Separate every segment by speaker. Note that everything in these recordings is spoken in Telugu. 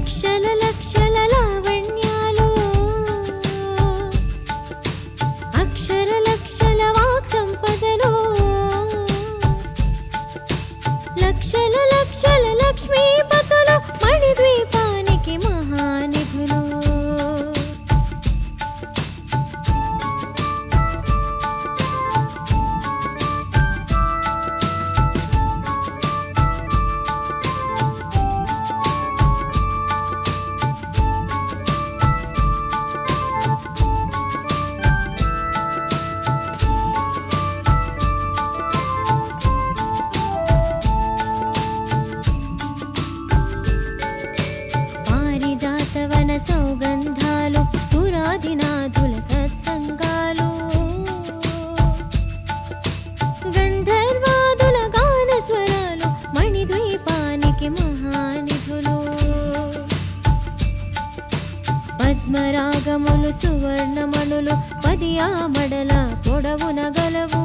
Speaker 1: లక్షల లక్షల లావణ్యాలు అక్షర లక్షల వాక్ సంపదలు లక్షల లక్షల లక్ష్మీపతులు మణిద్వీపానికి మహానిధులు పారిజాతవన సౌగంధాలు సురాదినాథుల సత్సంగాలు గంధర్వాదుల గాన స్వరాలు మణిద్వీపానికి మహానిధులు పద్మరాగములు సువర్ణమణులు పదియామడల పొడవున గలవు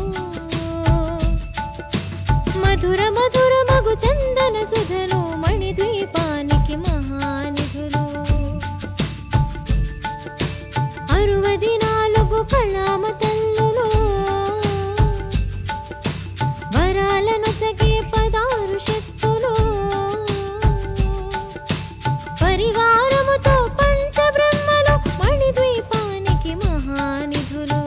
Speaker 1: మధుర మధుర మగు చందన సుధలు మణిద్వీపానికి మహానిధులు అరువది నాలుగు కళామ తల్లులు వరాలను సగే పదారు శక్తులు పరివారముతో పంచబ్రహ్మలు మణిద్వీపానికి మహానిధులు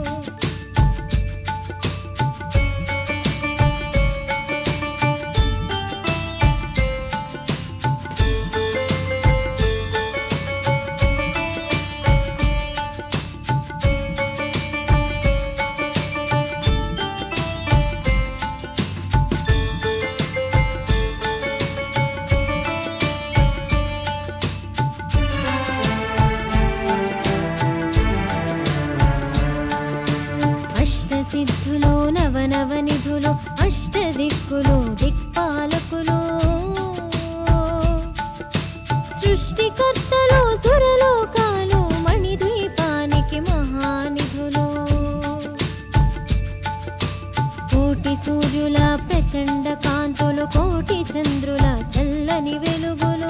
Speaker 1: అష్టసిద్ధులు నవనవనిధులు అష్టదిక్కులు దిక్పాలకులు సృష్టికర్తలు సురలోకాలు మణిద్వీపానికి మహానిధులు కోటి సూర్యుల ప్రచండ కాంతులు కోటి చంద్రుల చల్లని వెలుగులు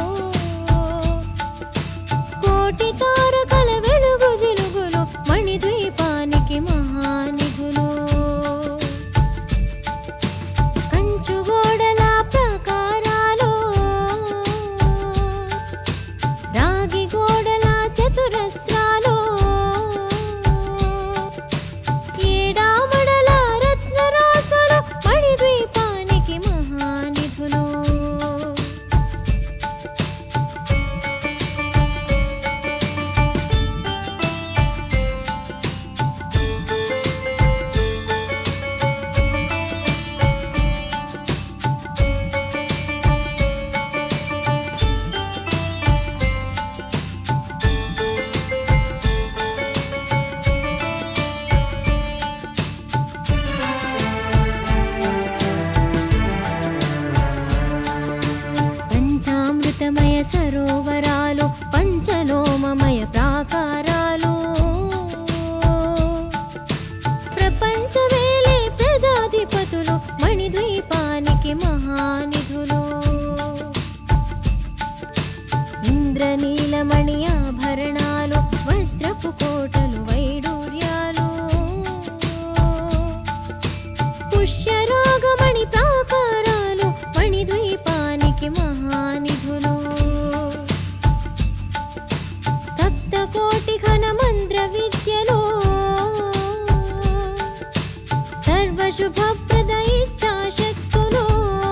Speaker 1: కోటి తారకల వెలుగు జిలుగులు మణిద్వీపానికి మహానిధులు కంచుగోడల ప్రాకారాలు రాగి గోడల చతురస్రాలు ఏడామడల రత్నరాసులు మణిద్వీపానికి మహానిధులు పంచామృతమయ సరోవరాలు పంచలోమమయ ప్రాకారాలు ప్రపంచవేలే ప్రజాధిపతులు మణిద్వీపానికి మహానిధులు ఇంద్రనీలమణి ఆభరణాలు వజ్రపు కోటలు వైడూర్యాలు పుష్యరాగమణి ప్రాకారాలు మణిద్వీపానికి మహానిధులు సప్తకోటి ఘన మంత్ర విద్యలు సర్వశుభప్రద ఇచ్ఛాశక్తులు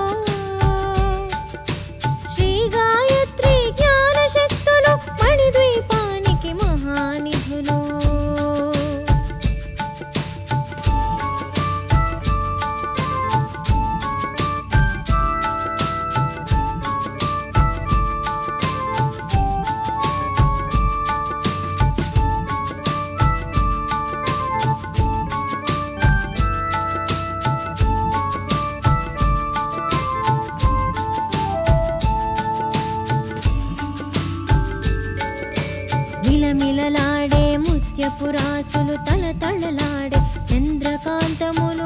Speaker 1: శ్రీ గాయత్రి జ్ఞాన శక్తులు మణిద్వీపానికి మహానిధులు మిలమిలలాడే ముత్యపురాసులు తలతళలాడే చంద్రకాంతములు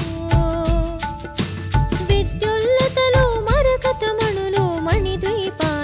Speaker 1: విద్యుల్లతలు మరకతమణులు మణిద్వీపా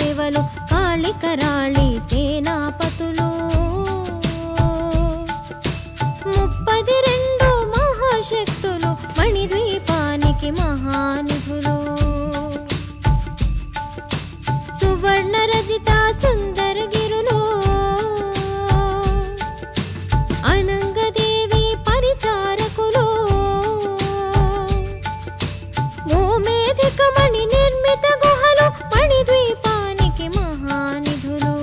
Speaker 1: దేవతదేవలు కాళికరాళి సేనాపతులు ముప్పది రెండు మహాశక్తులు మణిద్వీపానికి మహానిధులు సువర్ణ రజిత సుందర గిరులు అనంగదేవి పరిచారకులు భూమేధికమణి నిర్మిత గుహలు మణిద్వీపానికి మహానిధులు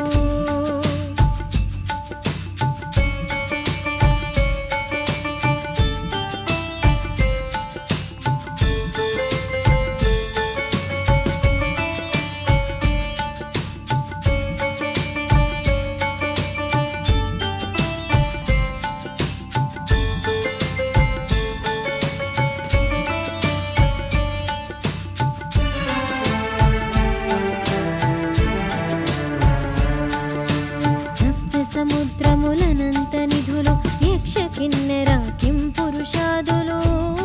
Speaker 1: సప్త సముద్రములనంత నిధులు యక్ష కిన్నెర కిం పురుషాదులు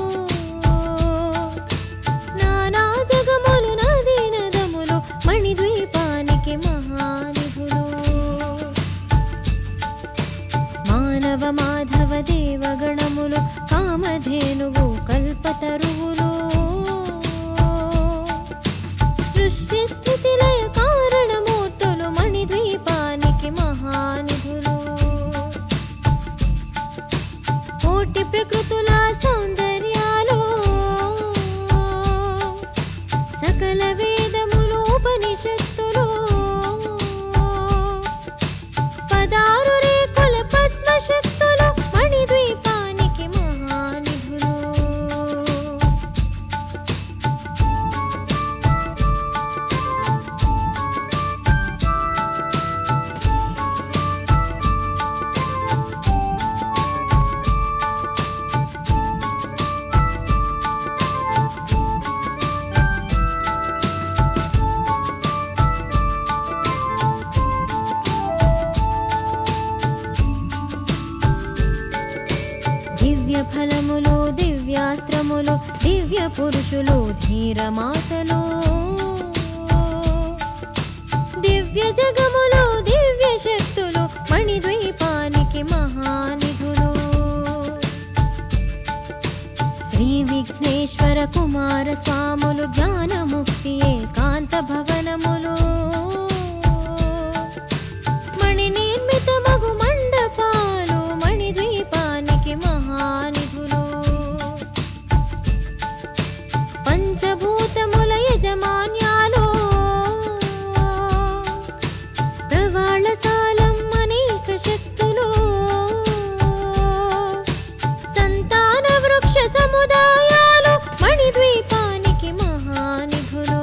Speaker 1: నానా జగములు నదీ నదములు మణిద్వీపానికి మహానిధులు మానవ మాధవ దేవగణములు కామధేనువు కల్పతరువులు సృష్టి స్థితి లయ కారణమూర్తులు మణిద్వీపానికి మహానిధులు కోటి ప్రకృతుల సౌందర్యాలు సకల వేదములు ఉపనిషత్తులు పదారు రేకుల పద్మశక్తులు మణిద్వీపానికి మహానిధులు దివ్య ఫలములు దివ్యాస్త్రములు దివ్య పురుషులు ధీరమాతలు దివ్య జగములు దివ్య శక్తులు మణిద్వీపానికి మహానిధులు శ్రీ విఘ్నేశ్వర కుమార స్వాములు జ్ఞానముక్తి ఏకాంత భవనములు మణి నిర్మిత మగు మండపాలు మణిద్వీపానికి మహానిధులు పంచభూతముల యజమాన్యాలు ప్రవాళసాలం అనేక శక్తులు సంతాన వృక్ష సముదాయాలు మణిద్వీపానికి మహానిధులు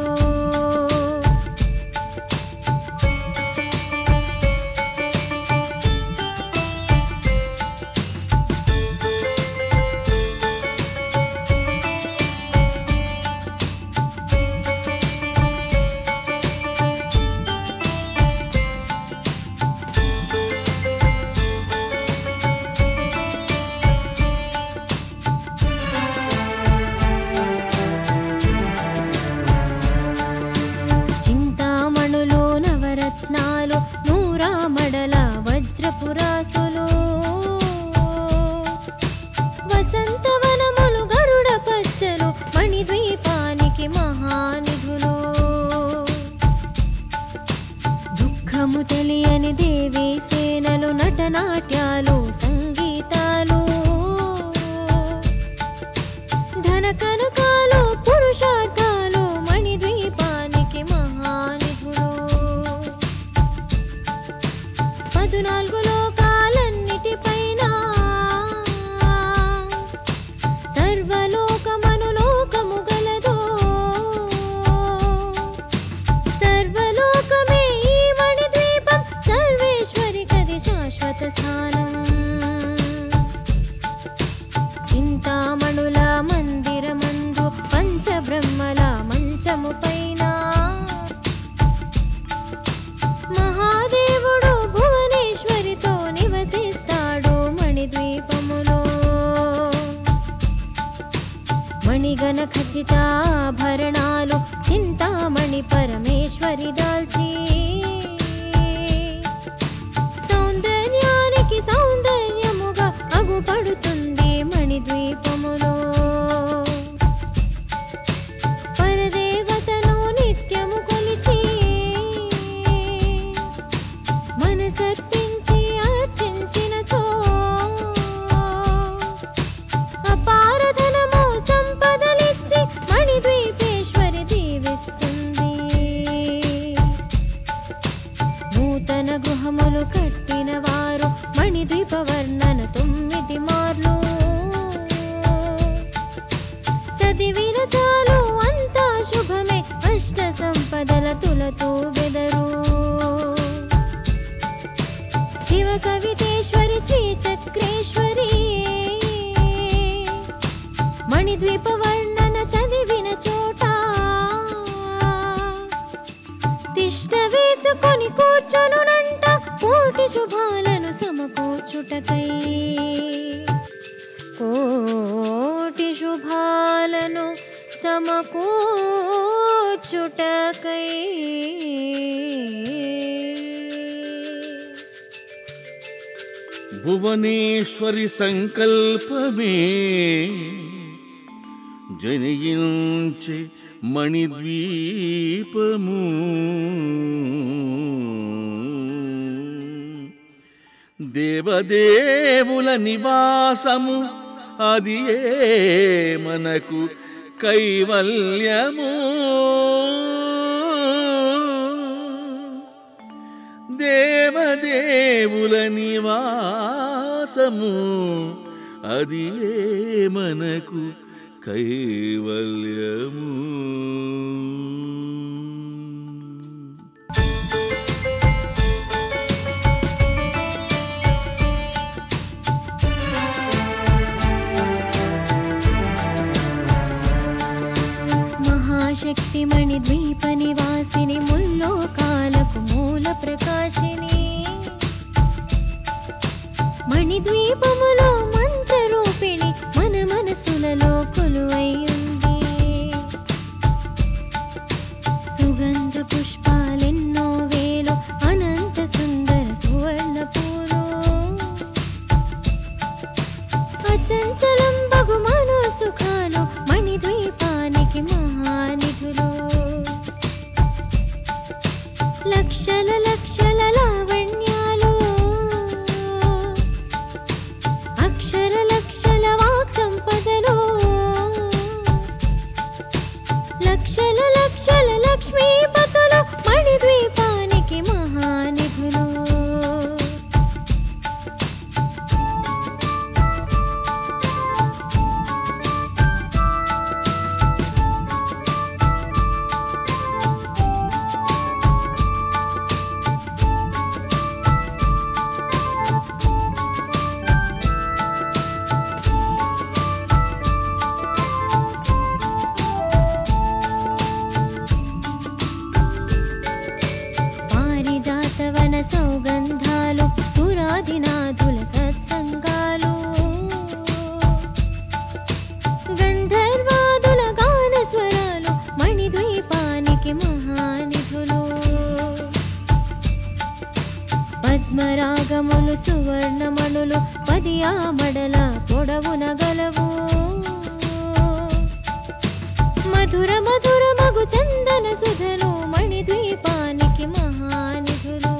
Speaker 1: చింతామణులు నవరత్నాలు నూరామడల వజ్రపురాసులు వసంతవనములు గరుడ పచ్చలు మణిద్వీపానికి మహానిధులు దుఃఖము తెలియని దేవి సేనలు నటనాట్యాలు సంగీతాలు ధన కనకాలు పురుషార్థాలు మణిద్వీపానికి మహానిధులు పదునాలుగు లోకాలన్నిటిపైన సర్వలోకమనులోకము గలదు సర్వలోకమే ఈ మణిద్వీపం సర్వేశ్వరి కది శాశ్వత స్థానం చింతామణుల మందిరమందు పంచబ్రహ్మల మంచము పైన మహాదేవుడు భువనేశ్వరితో నివసిస్తాడు మణిద్వీపములో మణిగణ ఖచ్చితాభరణాలు చింతామణి పరమేశ్వరి దాల్చి నూతన గృహములు కట్టిన వారు మణిద్వీప వర్ణన తొమ్మిది మార్లు చదివిన చాలు అంతా శుభమే అష్ట సంపదల తులతూ బెదరు శివ కవితేశ్వరి శ్రీ చక్రేశ్వరి మణిద్వీప వర్ణన చదివిన చోట తిష్ట వేసుకొని కూర్చొనునంట కోటి శుభాలను సమకూర్చుటకై కోటి శుభాలను సమకూర్చుటకై
Speaker 2: భువనేశ్వరి సంకల్పమే జనించి మణిద్వీపము దేవదేవుల నివాసము అది మనకు కైవల్యము దేవదేవుల నివాసము అది మనకు కైవల్యము
Speaker 1: మహాశక్తి మణి ద్వీప నివాసిని ముల్లోకాలకు మూల ప్రకాశిని మణి ద్వీపములో మంత్ర రూపిణి మన మనసులలో కొలువై ఉంది సుగంధ పుష్పాలెన్నో వేలు అనంత సుందర సువర్ణ పూలు అచంచలం బగు మనో సుఖాలు మణి ద్వీపానికి మహానిధులు లక్షల లక్షల లావణ్యాలు అక్షర లక్షల వాక్ సంపదలు లక్షల లక్షల లక్ష్మీపతులు మణి ద్వీపానికి మహానిధులు పారిజాతవన సౌగంధాలు సురాదినాథుల సత్సంగాలు గంధర్వాదుల గాన స్వరాలు మణిద్వీపానికి మహానిధులు పద్మరాగములు సువర్ణమణులు పదియా మడల పొడవున గలవు మధుర మధుర మగు చందన సుధలు మణి ద్వీపానికి మహానిధులు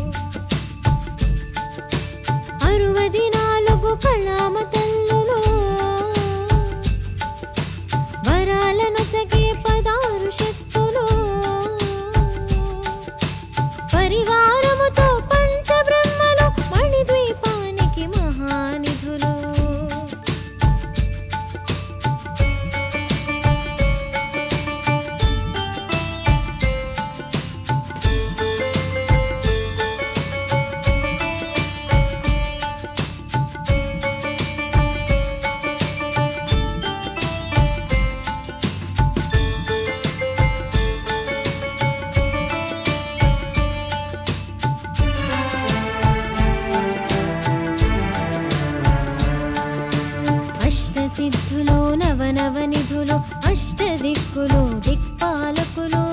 Speaker 1: అరువది నాలుగు కళామ తల్లులు వరాలను సగే పదారు శక్తులు పరివారముతో పంచబ్రహ్మలు మణి ద్వీపానికి మహానిధులు అష్టసిద్ధులు నవనవ నిధులు అష్ట దిక్కులు దిక్పాలకులు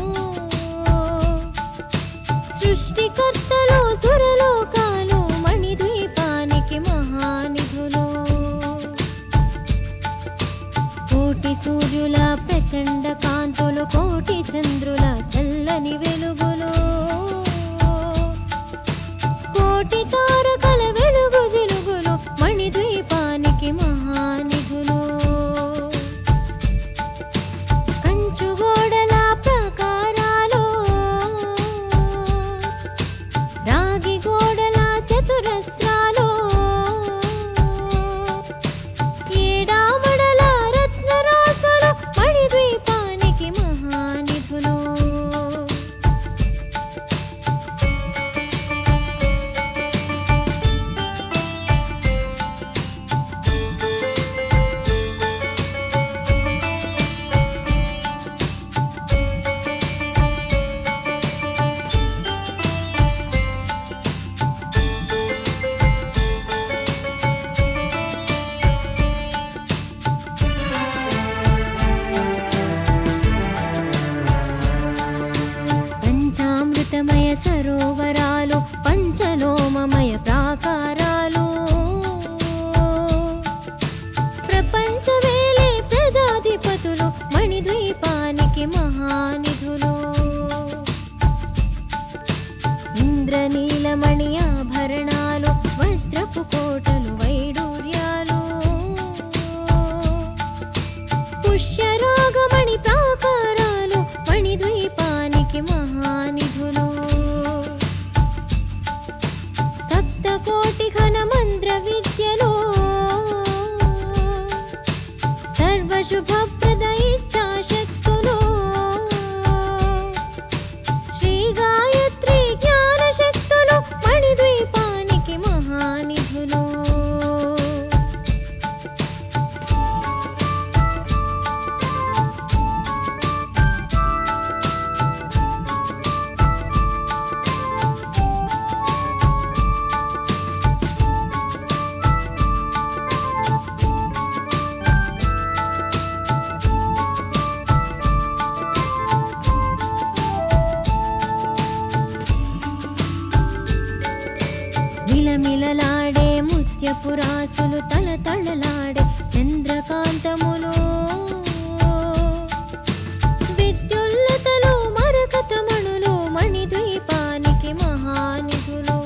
Speaker 1: సృష్టికర్తలు సురలోకాలు మణిద్వీపానికి మహానిధులు కోటి సూర్యుల ప్రచండ కాంతులు కోటి చంద్రుల చల్లని వెలుగులు కోటి తారకల వెలుగు జిలుగులు మణిద్వీపానికి మహానిధులు కంచుగోడల ప్రాకారాలు సరోవరాలు పంచలోమమయ ప్రాకారాలు ప్రపంచవేలే ప్రజాధిపతులు మణిద్వీపానికి మహానిధులు ఇంద్రనీలమణి ఆభరణాలు వజ్రపు కోటలు వైడూర్యాలు పుష్యరాగమణి ప్రాకారాలు మణిద్వీపానికి మహానిధులు సప్తకోటి ఘన మంత్ర విద్యలో సర్వశుభప్రద ఇచ్ఛాశక్తులు శ్రీ గాయత్రి జ్ఞాన శక్తులు మణిద్వీపానికి మహానిధులు మిలమిలలాడే ముత్యపురాసులు తలతళలాడే చంద్రకాంతములు విద్యుల్లతలు మరకతమణులు మణిద్వీపానికి మహానిధులు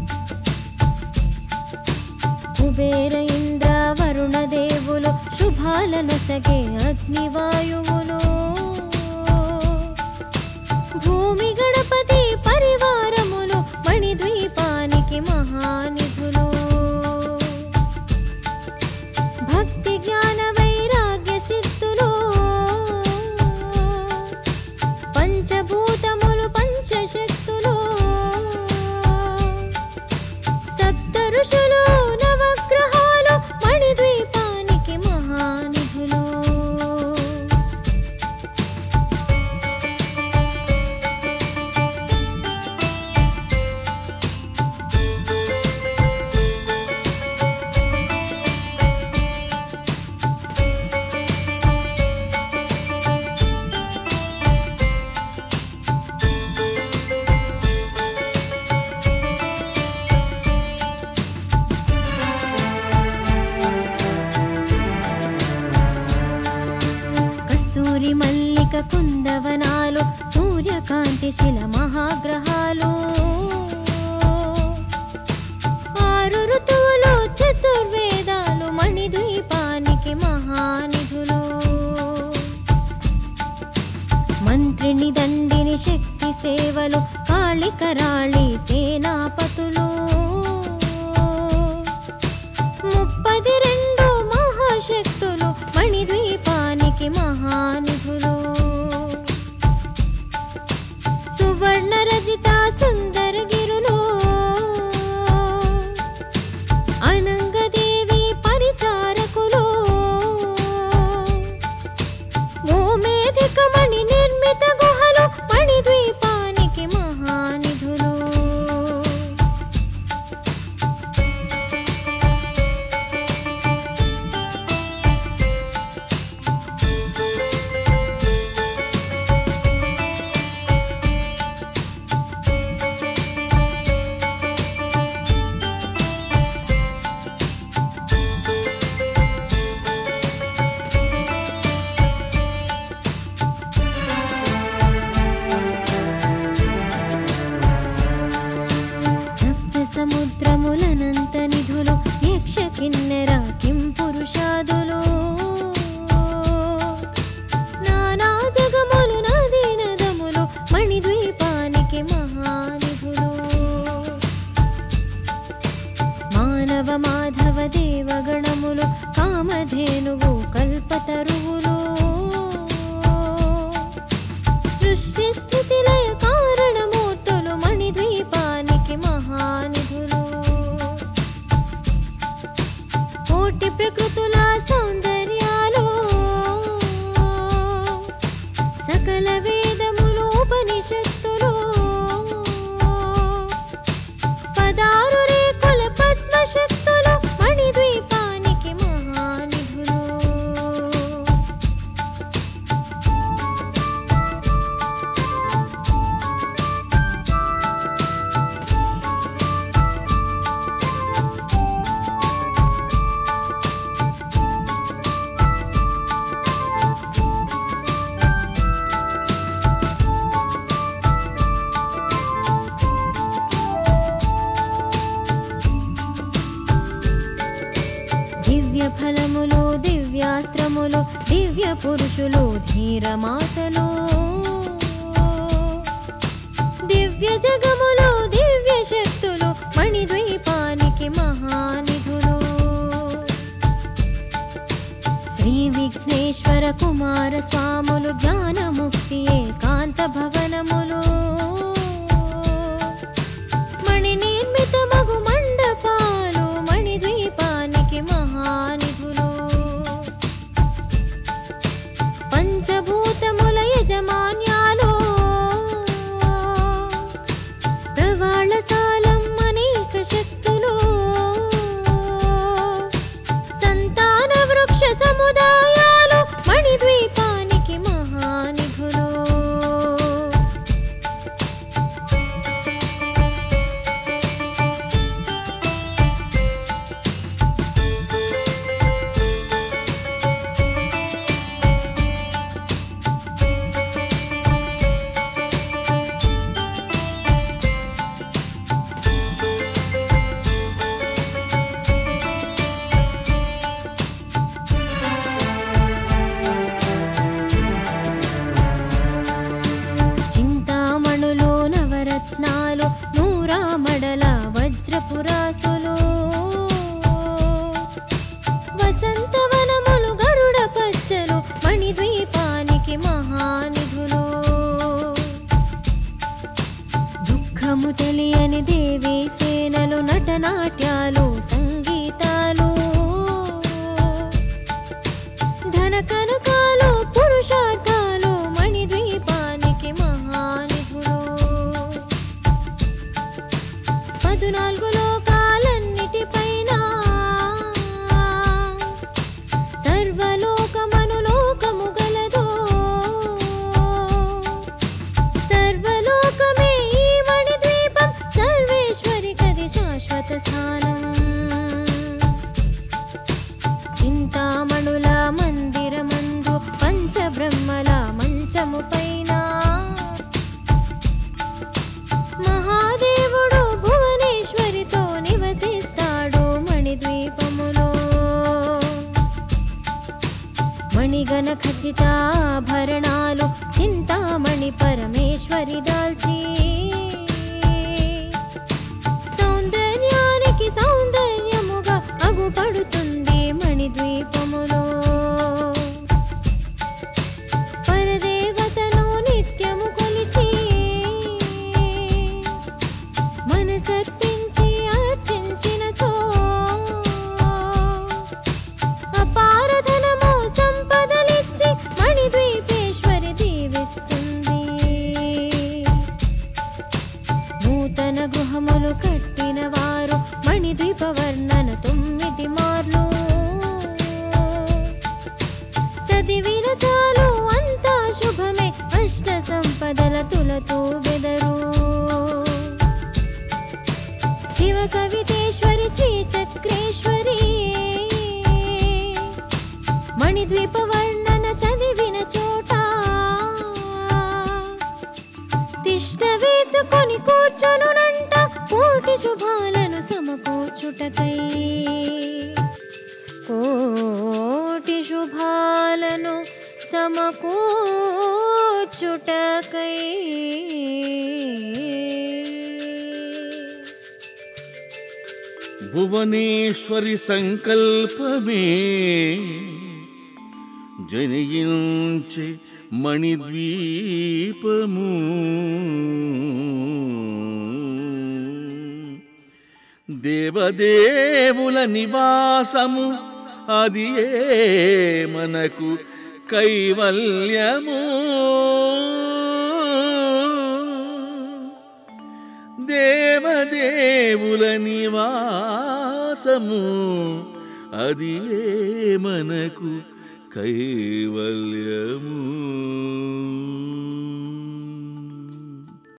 Speaker 1: కుబేర ఇంద్ర వరుణ దేవులు శుభాలను సగే అగ్నివాయువులు భూమి గణపతి పరివారములు మణిద్వీపానికి మహానిధులు భక్తి జ్ఞాన వైరాగ్య సిద్ధులు పంచభూతములు పంచశక్తులు సప్త ఋషులు నవగ్రహాలు మణిద్వీపానికి మహానిధులు కస్తూరి మల్లిక కుందవనాలు సూర్యకాంతి శిల మహాగ్రహాలు ఆరు ఋతువులు చతుర్వేదాలు మణిద్వీపానికి మహానిధులు మంత్రిని దండిని శక్తి సేవలు కాళికరాళి సేనాపతులు ముప్పది రెండు మహాశక్తులు మణిద్వీపానికి మహానిధులు సువర్ణ రజిత సుందర గిరులు అనంగదేవి పరిచారకులు గోమేధిక మణి నిర్మిత గుహలు మణిద్వీపానికి మహానిధులు పురుషులు ధీర మాతలు దివ్య జగములు దివ్య శక్తులు మణిద్వీపానికి మహానిధులు శ్రీ విఘ్నేశ్వర కుమార స్వాములు జ్ఞానముక్తి ఏకాంత భవనములు మణి నిర్మిత మగు మండపాలు మణిద్వీపానికి మహానిధులు పంచభూతముల యజమాన్యాలు ప్రవాళసాలం అనేక శక్తులు సంతాన వృక్ష సముదాయాలు మణిద్వీపానికి మహానిధులు చింతామణులు నవరత్నాలు నూరామడల వజ్రపురాసులు వసంతవనములు గరుడ పచ్చలు మణిద్వీపానికి మహానిధులు దుఃఖము తెలియని దేవి సేనలు నటనాట్యాలు సంగీతాలు ధన కనకాలు పురుషార్థాలు మణిద్వీపానికి మహానిధులు పదునాలుగు లోకాలన్నిటిపైన సర్వలోకమనులోకము గలదు సర్వలోకమే ఈ మణిద్వీపం సర్వేశ్వరి కది శాశ్వత స్థానం చింతామణుల మందిరమందు పంచబ్రహ్మల మంచము పైన మహాదేవుడు భువనేశ్వరితో నివసిస్తాడు మణిద్వీపములో మణిగణ ఖచ్చితాభరణాలు చింతామణి పరమేశ్వరి దాల్చి సౌందర్యానికి సౌందర్యముగా అగుపడుతుంది మణిద్వీపములో పరదేవతను నిత్యము కొలిచి మనసర్పించి అర్చించినచో అపారధనము సంపదలిచ్చి మణిద్వీపేశ్వరి దీవిస్తుంది నూతన గృహములు కట్టిన వారు మణిద్వీప వర్ణన తొమ్మిది మార్లు చదివిన చాలు అంతా శుభమే అష్ట సంపదల తులతూ బెదరు శివ కవితేశ్వరి శ్రీ చక్రేశ్వరి మణిద్వీప వర్ణన చదివిన చోట తిష్ట వేసుకొని కూర్చొనునంట కోటి శుభాలను సమకూర్చుటకై కోటి శుభాలను సమకూర్చుటకై
Speaker 2: భువనేశ్వరి సంకల్పమే జనియించి మణిద్వీపము దేవదేవుల నివాసము అది మనకు కైవల్యము దేవదేవుల నివాసము అది మనకు కైవల్యము